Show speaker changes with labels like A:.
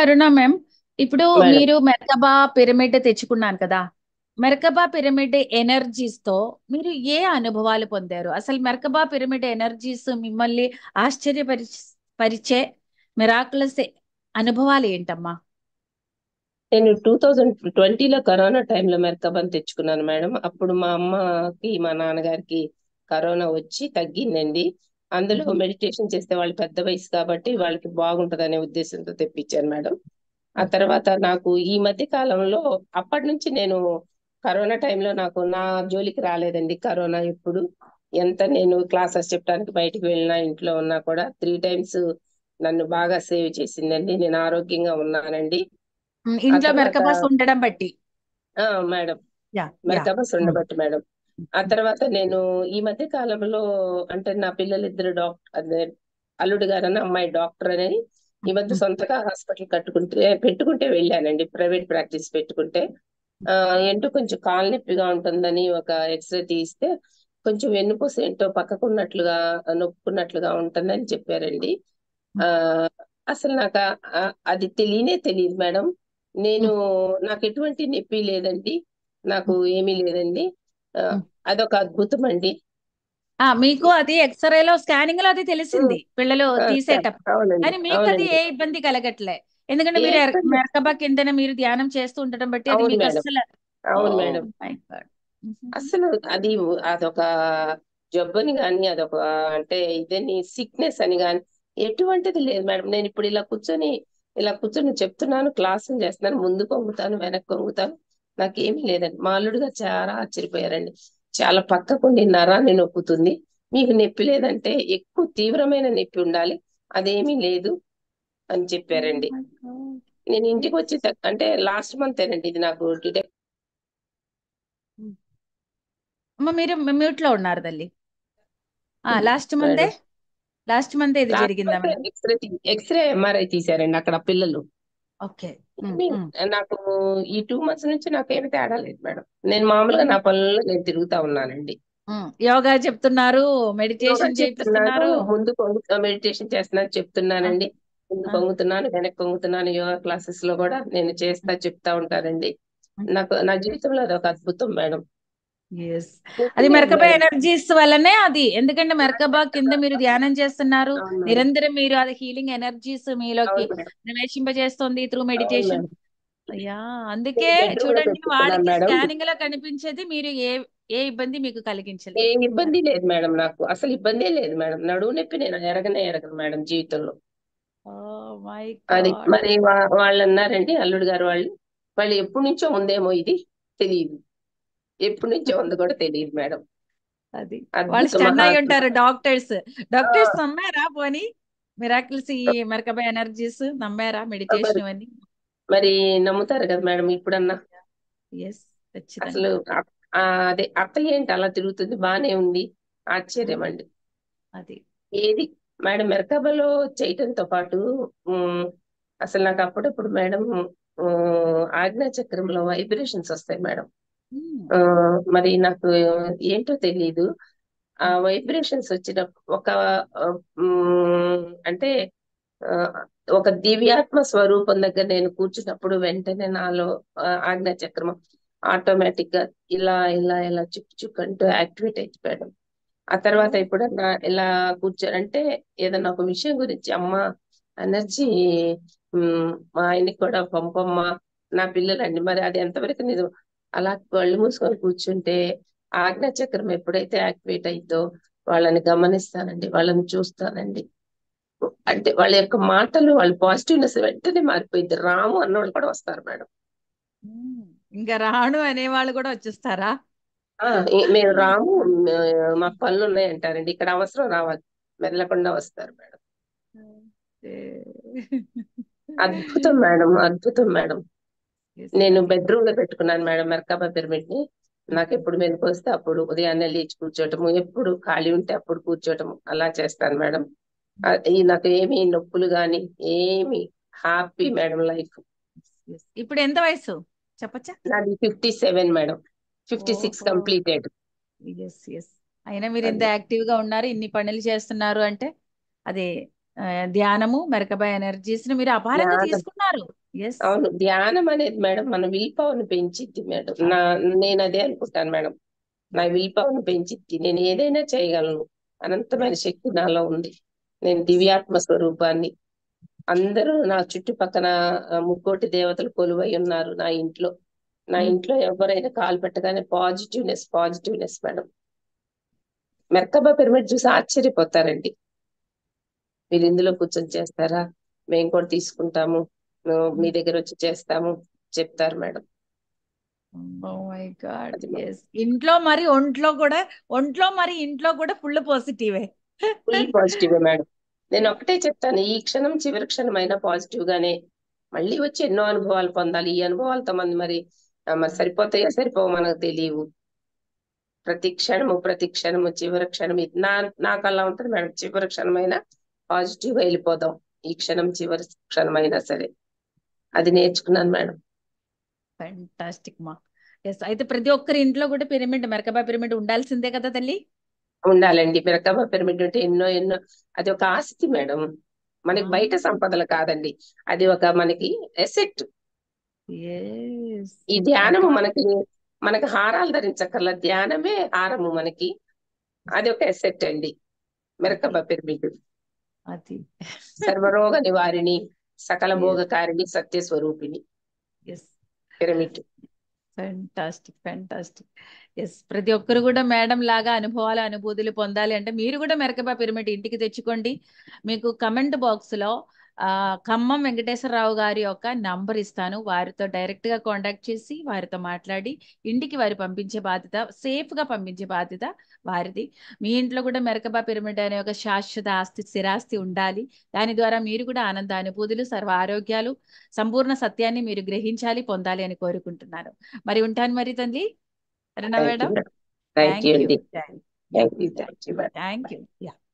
A: అరుణ ma'am ఇప్పుడు
B: madam
A: మీరు Merkaba pyramid తెచ్చుకున్నాను కదా మెర్కబా పిరమిడ్ ఎనర్జీస్ తో మీరు ఏ అనుభవాలు పొందారు అసలు మెర్కబా పిరమిడ్ ఎనర్జీస్ మిమ్మల్ని ఆశ్చర్యపరి పరిచే మిరాకులస్ అనుభవాలు ఏంటమ్మా
B: నేను టూ థౌజండ్ ట్వంటీలో కరోనా టైంలో మెరకబన్ తెచ్చుకున్నాను మేడం అప్పుడు మా అమ్మకి మా నాన్నగారికి కరోనా వచ్చి తగ్గిందండి అందులో
A: మ్మ్.
B: మెడిటేషన్ చేస్తే వాళ్ళు పెద్ద వయసు కాబట్టి వాళ్ళకి బాగుంటదనే ఉద్దేశంతో తెప్పించాను మేడం ఆ
A: మ్మ్.
B: తర్వాత నాకు ఈ మధ్య కాలంలో అప్పటి నుంచి నేను కరోనా టైంలో నాకు నా జోలికి రాలేదండి కరోనా ఎప్పుడు ఎంత నేను క్లాసెస్ చెప్పడానికి బయటికి వెళ్ళినా ఇంట్లో ఉన్నా కూడా త్రీ టైమ్స్ నన్ను బాగా సేవ్ చేసిందండి నేను ఆరోగ్యంగా ఉన్నానండి
A: మ్మ్.
B: ఆ
A: ఇంట్లో
B: తర్వాత
A: మెర్కబాస్ ఉండడం బట్టి
B: ఆ మేడం
A: యా యా
B: మెరకబస్
A: మ్మ్.
B: ఉండబట్టి మేడం ఆ తర్వాత నేను ఈ మధ్య కాలంలో అంటే నా పిల్లలు ఇద్దరు డాక్టర్ అదే అల్లుడు గారని అమ్మాయి డాక్టర్ అని ఈ మధ్య
A: మ్మ్.
B: సొంతగా హాస్పిటల్ కట్టుకుంటే పెట్టుకుంటే వెళ్ళానండి ప్రైవేట్ ప్రాక్టీస్ పెట్టుకుంటే ఆ ఏంటో కొంచెం కాలు నొప్పిగా ఉంటుందని ఒక ఎక్స్రే తీస్తే కొంచెం వెన్నుపూస ఏంటో పక్కకున్నట్లుగా నొప్పుకున్నట్లుగా ఉంటుందని చెప్పారండి ఆ అసలు నాకు ఆ- ఆ- అది తెలియనే తెలియదు మేడం నేను
A: మ్మ్.
B: నాకు ఎటువంటి నొప్పి లేదండి నాకు
A: మ్మ్.
B: ఏమీ లేదండి ఆ,
A: మ్మ్.
B: అదొక అద్భుతం అండి
A: ఆ మీకు అది ఎక్స్రేలో స్కానింగ్ లో అది తెలిసింది పిల్లలు
B: ఆ,
A: తీసేటప్పుడు
B: అవునండి
A: కానీ మీకు అది
B: అవునండి
A: ఏ ఇబ్బంది కలగట్లే ఎందుకంటే
B: ఏ
A: మీరు ఎర్-
B: ఇబ్బంది
A: మెర్కబా కిందన మీరు ధ్యానం చేస్తూ ఉండటం బట్టి అది
B: అవును
A: మీకు
B: మేడం
A: అస్సలు ఓ
B: అవును మేడం
A: మై గాడ్
B: అసలు అది అదొక జబ్బని కానీ అదొక అంటే ఇదని సిక్నెస్ అని కానీ ఎటువంటిది లేదు మేడం నేను ఇప్పుడు ఇలా కూర్చొని ఇలా కూర్చొని చెప్తున్నాను క్లాసులు చేస్తున్నాను ముందు కొంగుతాను వెనక్కి కొంగుతాను నాకేమీ లేదండి మా అల్లుడు గారు చాలా ఆశ్చర్యపోయారండి చాలా పక్కకుండి నరాన్ని నొప్పుతుంది మీకు నొప్పి లేదంటే ఎక్కువ తీవ్రమైన నొప్పి ఉండాలి అదేమీ లేదు అని చెప్పారండి నేను ఇంటికి వచ్చి త- అంటే లాస్ట్ మంత్ ఏనండి ఇది నాకు డిటెక్ట్
A: అమ్మ మీరు మ్యూట్ లో ఉన్నారు తల్లి ఆ లాస్ట్ మంతే
B: మేడం
A: లాస్ట్ మంత్ ఇది
B: లాస్ట్
A: జరిగిందా
B: month
A: madam
B: x-ray x-ray MRI తీశారండి అక్కడ పిల్లలు
A: ఓకే
B: ఏమీ నాకు ఈ టూ మంత్స్ నుంచి నాకేమి తేడా లేదు మేడం నేను మామూలుగా నా పనుల్లో నేను తిరుగుతా ఉన్నానండి
A: యోగా చెప్తున్నారు
B: యోగా
A: మెడిటేషన్
B: చెప్తున్నాను
A: చేపిస్తున్నారు
B: ముందు కొంగు మెడిటేషన్ చేస్తున్నాను
A: ఆ,
B: చెప్తున్నానండి ముందు
A: ఆ,
B: కొంగుతున్నాను వెనక్కి కొంగుతున్నాను యోగా క్లాసెస్ లో కూడా నేను చేస్తా చెప్తా ఉంటానండి నాకు నా జీవితంలో అది ఒక అద్భుతం మేడం
A: yes.
B: నొప్పి
A: అది
B: లేదు
A: మెరకబా
B: మేడం
A: ఎనర్జీస్ వల్లనే అది ఎందుకంటే మెరకబా కింద మీరు ధ్యానం చేస్తున్నారు
B: అవును మేడం
A: నిరంతరం మీరు అది హీలింగ్ ఎనర్జీస్ మీలోకి
B: అవును మేడం
A: ప్రవేశింపజేస్తుంది త్రూ
B: అవును
A: మెడిటేషన్
B: మేడం
A: అయ్యా
B: నేను
A: అందుకే
B: బెడ్రూమ్ లో
A: చూడండి
B: పెట్టుకున్నాను
A: వాళ్ళకి
B: మేడం
A: స్కానింగ్ లో కనిపించేది మీరు ఏ ఏ ఇబ్బంది మీకు
B: ఏ
A: కలిగించలేదు
B: ఇబ్బంది లేదు మేడం నాకు అసలు ఇబ్బందే లేదు మేడం నడువు నొప్పి నేను ఎరగనే ఎరగను మేడం జీవితంలో
A: ఓ మై
B: అది
A: గాడ్
B: మరి వా- వాళ్ళు అన్నారండి అల్లుడు గారు వాళ్ళు వాళ్ళు ఎప్పటి నుంచో ఉందేమో ఇది తెలియదు ఎప్పటి నుంచో ఉంది కూడా తెలియదు మేడం
A: అది వాళ్ళు
B: అద్భుత
A: స్టన్
B: మహా
A: అయి ఉంటారు డాక్టర్స్
B: ఆ,
A: డాక్టర్స్ నమ్మారా పోని మిరాకిల్స్ ఈ మెరకబా ఎనర్జీస్ నమ్మారా
B: మరి
A: మెడిటేషన్ ఇవన్నీ
B: మరి నమ్ముతారు కదా మేడం ఇప్పుడన్నా
A: ఎస్
B: అసలు
A: ఖచ్చితంగా
B: అ- ఆ, అదే అత్తయ్య ఏంటి అలా తిరుగుతుంది బానే ఉంది ఆశ్చర్యం
A: ఉమ్,
B: అండి
A: అది
B: ఏది మేడం మెరకబలో చేయటంతో పాటు ఉమ్, అసలు నాకు అప్పుడప్పుడు మేడం ఆజ్ఞా చక్రంలో వైబ్రేషన్స్ వస్తాయి మేడం
A: ఉమ్,
B: ఆ, మరి నాకు ఏంటో తెలియదు ఆ
A: ఉమ్,
B: వైబ్రేషన్స్ వచ్చినప్పుడు ఒక ఆ, ఉమ్, అంటే ఆ, ఒక దివ్యాత్మ స్వరూపం దగ్గర నేను కూర్చున్నప్పుడు వెంటనే నాలో ఆ, ఆజ్ఞా చక్రం ఆటోమేటిక్ గా ఇలా ఇలా ఇలా చుక్ చుక్ అంటూ యాక్టివేట్ అయిపోయాడు ఆ తర్వాత
A: ఓ,
B: ఎప్పుడన్నా ఇలా కూర్చోనంటే ఏదన్నా ఒక విషయం గురించి అమ్మ ఎనర్జీ మా ఆయనకి కూడా పంపమ్మ నా పిల్లలండి మరి అది ఎంతవరకు నిజం అలా కళ్ళు మూసుకొని కూర్చుంటే ఆజ్ఞా చక్రం ఎప్పుడైతే యాక్టివేట్ అయిద్దో వాళ్ళని గమనిస్తానండి వాళ్ళని చూస్తానండి అంటే వాళ్ళ యొక్క మాటలు వాళ్ళ పాజిటివ్నెస్ వెంటనే మారిపోయింది రాము అన్నోళ్ళు కూడా వస్తారు మేడం
A: ఉమ్, ఇంకా రాను అనేవాళ్ళు కూడా వచ్చేస్తారా
B: ఆ, ఏ- మేము రాము మే- మాకు పనులు ఉన్నాయి అంటారండి ఇక్కడ అవసరం రావాలి మెదలకుండా వస్తారు మేడం అద్భుతం మేడం అద్భుతం మేడం
A: Yes,
B: నేను
A: తల్లి
B: బెడ్రూమ్ లో పెట్టుకున్నాను మేడం మెర్కాబా పిరమిడ్ ని నాకు ఎప్పుడు మెలకు వస్తే అప్పుడు ఉదయాన్నే లేచి కూర్చోటము ఎప్పుడు ఖాళీ ఉంటే అప్పుడు కూర్చోటము అలా చేస్తాను మేడం ఆ, ఈ నాకు ఏమి నొప్పులు గాని ఏమి హ్యాపీ మేడం లైఫ్
A: Yes. ఇప్పుడు ఎంత వయసు చెప్పచ్చా
B: నాది fifty seven madam fifty six
A: ఓహో
B: కంప్లీటెడ్
A: ఎస్ ఎస్ అయినా మీరు ఇంత
B: అది
A: యాక్టివ్ గా ఉన్నారు ఇన్ని పనులు చేస్తున్నారు అంటే అది ఆ, ధ్యానము మెరకబా ఎనర్జీస్ ని మీరు అపారంగా
B: ధ్యానం
A: తీసుకున్నారు ఎస్
B: అవును ధ్యానం అనేది మేడం మన విల్ పవర్ ని పెంచిద్ది మేడం నా నేను అదే అనుకుంటాను మేడం నా విల్ పవర్ ని పెంచిద్ది నేను ఏదైనా చేయగలను అనంతమైన శక్తి నాలో ఉంది నేను దివ్యాత్మ స్వరూపాన్ని అందరూ నా చుట్టుపక్కన ఆ, ముక్కోటి దేవతలు కొలువై ఉన్నారు నా ఇంట్లో నా ఇంట్లో ఎవరైనా కాలు పెట్టగానే positiveness positiveness madam merkaba pyramid చూసి ఆశ్చర్యపోతారండి మీరు ఇందులో కూర్చొని చేస్తారా మేము కూడా తీసుకుంటాము మేము మీ దగ్గర వచ్చి చేస్తాము చెప్తారు మేడం
A: ఓ మై గాడ్
B: అది మేడం.
A: ఎస్ ఇంట్లో మరి ఒంట్లో కూడా ఒంట్లో మరి ఇంట్లో కూడా ఫుల్ పాజిటివే
B: ఫుల్ పాజిటివ్ మేడం నేను ఒకటే చెప్తాను ఈ క్షణం చివరి క్షణం అయినా పాజిటివ్ గానే మళ్ళీ వచ్చి ఎన్నో అనుభవాలు పొందాలి ఈ అనుభవాలతో మంది మరి ఆ, మరి సరిపోతాయో సరిపోవు మనకు తెలియవు ప్రతి క్షణము ప్రతి క్షణము చివరి క్షణం ఇది నా నాకు అలా ఉంటుంది మేడం చివరి క్షణమైనా పాజిటివ్ గా వెళ్ళిపోదాం ఈ క్షణం చివరి క్షణమైనా సరే అది నేర్చుకున్నాను మేడం
A: ఫెంటాస్టిక్ మా ఎస్ అయితే ప్రతి ఒక్కరి ఇంట్లో కూడా పిరమిడ్ మెరకబా పిరమిడ్ ఉండాల్సిందే కదా తల్లి
B: ఉండాలండి మిరకమ్మ పిరమిడ్ ఉంటే ఎన్నో ఎన్నో అది ఒక ఆస్తి మేడం మనకి బయట
A: ఆ.
B: సంపదలు కాదండి అది ఒక మనకి ఎసెట్
A: ఎస్
B: ఈ ధ్యానము మనకి మనకి హారాలు ధరించక్కర్ల ధ్యానమే హారము మనకి అది ఒక ఎసెట్ అండి మిరకమ్మ పిరమిడ్
A: అది
B: సర్వరోగ నివారిణి సకల భోగకారిణి సత్య స్వరూపిణి
A: yes
B: pyramid
A: fantastic fantastic yes ప్రతి ఒక్కరు కూడా మేడం లాగా అనుభవాలు అనుభూతులు పొందాలి అంటే మీరు కూడా మెరకబా పిరమిడ్ ఇంటికి తెచ్చుకోండి మీకు కమెంట్ బాక్స్ లో ఆ ఖమ్మం వెంకటేశ్వరరావు గారి యొక్క నంబర్ ఇస్తాను వారితో డైరెక్ట్ గా కాంటాక్ట్ చేసి వారితో మాట్లాడి ఇంటికి వారి పంపించే బాధ్యత సేఫ్ గా పంపించే బాధ్యత వారిది మీ ఇంట్లో కూడా మెరకబా పిరమిడ్ అనే ఒక శాశ్వత ఆస్తి స్థిరాస్తి ఉండాలి దాని ద్వారా మీరు కూడా ఆనంద అనుభూతులు సర్వ ఆరోగ్యాలు సంపూర్ణ సత్యాన్ని మీరు గ్రహించాలి పొందాలి అని కోరుకుంటున్నాను మరి ఉంటాను మరి తల్లి సరేనా
B: thank you
A: madam
B: madam thank you అండి
A: thank
B: thank you thank you madam
A: thank you yeah